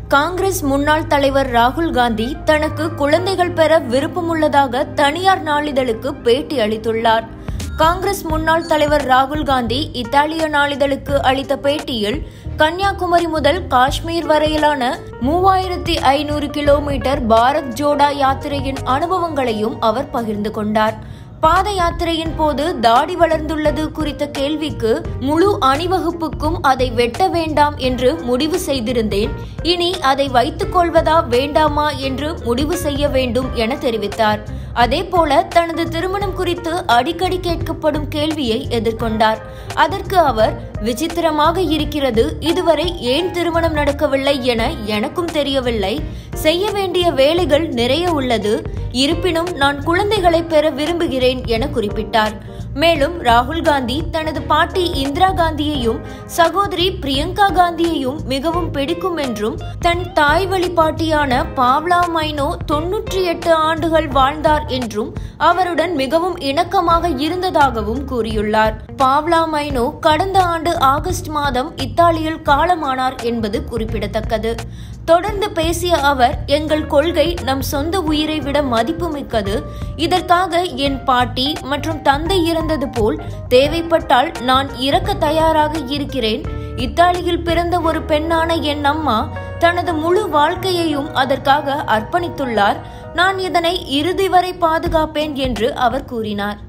காங்கிரஸ் முன்னாள் தலைவர் ராகுல் காந்தி தனக்கு குழந்தைகள் பெற விருப்பமுள்ளதாக தனியார் நாளிதழுக்கு பேட்டி அளித்துள்ளார் காங்கிரஸ் முன்னாள் தலைவர் ராகுல் காந்தி இத்தாலிய நாளிதழுக்கு அளித்த பேட்டியில் கன்னியாகுமரி முதல் காஷ்மீர் வரையிலான மூவாயிரத்தி ஐநூறு கிலோமீட்டர் பாரத் ஜோடா யாத்திரையின் அனுபவங்களையும் அவர் பகிர்ந்து கொண்டார் பாத யாத்திரையின் போது தாடி வளர்ந்துள்ளது குறித்த கேள்விக்கு முழு அணிவகுப்புக்கும் அதை வெட்ட வேண்டாம் என்று முடிவு செய்திருந்தேன் இனி அதை வைத்துக் கொள்வதா வேண்டாமா என்று முடிவு செய்ய வேண்டும் என தெரிவித்தார் அதேபோல தனது திருமணம் குறித்து அடிக்கடி கேட்கப்படும் கேள்வியை எதிர்கொண்டார் அதற்கு அவர் விசித்திரமாக இருக்கிறது இதுவரை ஏன் திருமணம் நடக்கவில்லை என எனக்கும் தெரியவில்லை செய்ய வேண்டிய வேலைகள் நிறைய உள்ளது இருப்பினும் நான் குழந்தைகளை பெற விரும்புகிறேன் என குறிப்பிட்டார் மேலும் ராகுல் காந்தி தனது பாட்டி இந்திரா காந்தியையும் சகோதரி பிரியங்கா காந்தியையும் மிகவும் பிடிக்கும் என்றும் தன் தாய் வழி பாட்டியான பாவ்லா மைனோ தொன்னூற்றி எட்டு ஆண்டுகள் வாழ்ந்தார் என்றும் அவருடன் மிகவும் இணக்கமாக இருந்ததாகவும் கூறியுள்ளார் பாவ்லா மைனோ கடந்த ஆண்டு ஆகஸ்ட் மாதம் இத்தாலியில் காலமானார் என்பது குறிப்பிடத்தக்கது தொடர்ந்து பேசிய அவர் எங்கள் கொள்கை நம் சொந்த உயிரை விட மதிப்புமிக்கது இதற்காக என் பாட்டி மற்றும் தந்தை இறந்தது போல் தேவைப்பட்டால் நான் இறக்க தயாராக இருக்கிறேன் இத்தாலியில் பிறந்த ஒரு பெண்ணான என் அம்மா தனது முழு வாழ்க்கையையும் அதற்காக அர்ப்பணித்துள்ளார் நான் இதனை இறுதி வரை பாதுகாப்பேன் என்று அவர் கூறினார்